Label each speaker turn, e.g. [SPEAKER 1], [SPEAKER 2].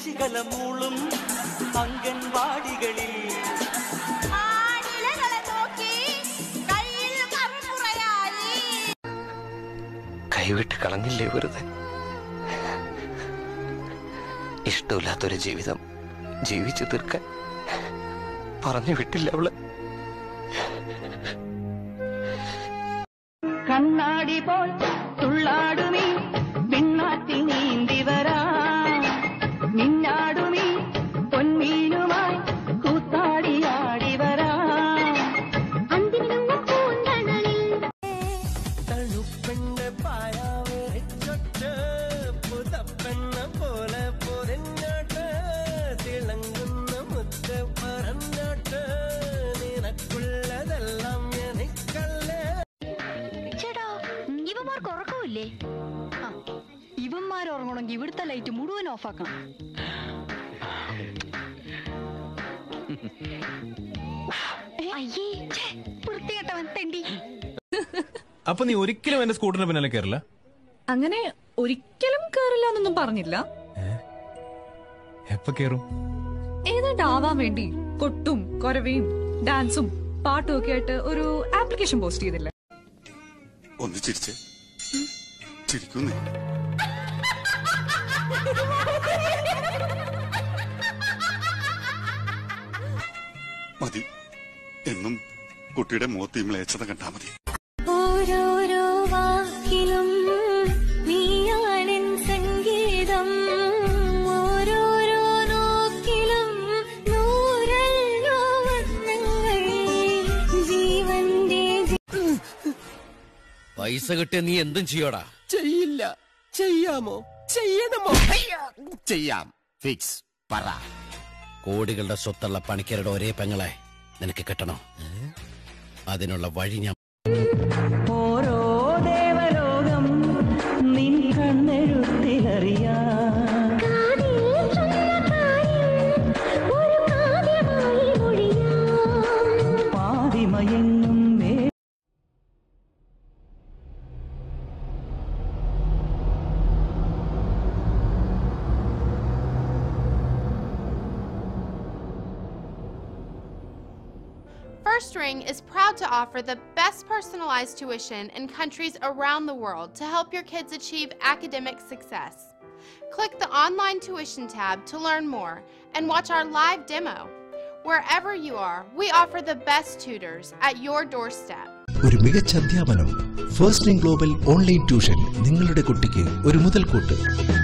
[SPEAKER 1] ശശികലമൂളും അംഗൻവാടികളിൽ
[SPEAKER 2] ആടിലകളെ നോക്കി കയ്യിൽ കറുമുറയായി
[SPEAKER 3] കൈവിട്ട് കളഞ്ഞില്ലേ വെറുതെ ഇഷ്ടമില്ലാത്തൊരു ജീവിതം ജീവിച്ചു തീർക്കാൻ പറഞ്ഞു വിട്ടില്ല അവള്
[SPEAKER 4] കണ്ണാടി പോൽ തുള്ളാടുമീ പിന്നാറ്റി നീന്തി വരാ മിന്നാടുമീ പൊന്മീനുമായി കൂത്താടിയാടി വരാ
[SPEAKER 1] തണുപ്പെണ്ണ പായാവരച്ചൊട്ട് പുതപ്പെണ്ണ പോലെ പൊതിഞ്ഞോട്ട് തിളങ്ങുന്ന മുത്ത പറഞ്ഞോട്ട് നിനക്കുള്ളതെല്ലാം എനിക്കല്ലേ
[SPEAKER 5] ചേട്ടാ ഇവന്മാർക്ക് ഉറക്കമില്ലേ ഇവന്മാർ ഉറങ്ങണമെങ്കിൽ ഇവിടുത്തെ ലൈറ്റ് മുഴുവൻ ഓഫാക്കണം അയ്യേ ഛേ, വൃത്തികെട്ടവൻ തെണ്ടി
[SPEAKER 6] അപ്പൊ നീ ഒരിക്കലും എന്റെ സ്കൂട്ടറിന് പിന്നാലെ കയറില്ല
[SPEAKER 7] അങ്ങനെ ഒരിക്കലും കേറില്ല എന്നൊന്നും പറഞ്ഞില്ല
[SPEAKER 6] എപ്പ കേറും
[SPEAKER 7] ഏതാണ്ട് ആവാൻ വേണ്ടി കൊട്ടും കൊരവയും ഡാൻസും പാട്ടും ഒക്കെ ആയിട്ട് ഒരു ആപ്ലിക്കേഷൻ പോസ്റ്റ് ചെയ്തില്ലേ
[SPEAKER 8] ഒന്ന് ചിരിച്ചേ ചിരിക്കുന്നേ മതി എന്നും കുട്ടിയുടെ മുഖത്ത് ഈ മ്ലേച്ഛത കണ്ടാ മതി
[SPEAKER 2] ഓരോരോ വാക്കിലും നീയാണെൻ സംഗീതം ഓരോരോ നോക്കിലും നൂറല്ലോ വർണ്ണങ്ങൾ ജീവന്റെ
[SPEAKER 9] പൈസ കിട്ടിയ നീ എന്തും ചെയ്യോടാ
[SPEAKER 1] ചെയ്യില്ല ചെയ്യാമോ ചെയ്യണമോ
[SPEAKER 9] ചെയ്യാം ഫിക്സ് പറ കോടികളുടെ സ്വത്തുള്ള പണിക്കരുടെ ഒരേ പെങ്ങളെ നിനക്ക് കിട്ടണോ അതിനുള്ള വഴി ഞാൻ
[SPEAKER 4] ഓരോ ദേവലോകം നിൻ കണ്ണെഴുത്തിലറിയാ പാതിമയങ്ങും മേ
[SPEAKER 10] First Ring is proud to offer the best personalized tuition in countries around the world to help your kids achieve academic success. Click the online tuition tab to learn more and watch our live demo. Wherever you are, we offer the best tutors at your doorstep.
[SPEAKER 11] ഒരു മികച്ച അധ്യാപനം first in global online tuition നിങ്ങളുടെ കുട്ടിക്ക് ഒരു മുതൽക്കൂട്ട്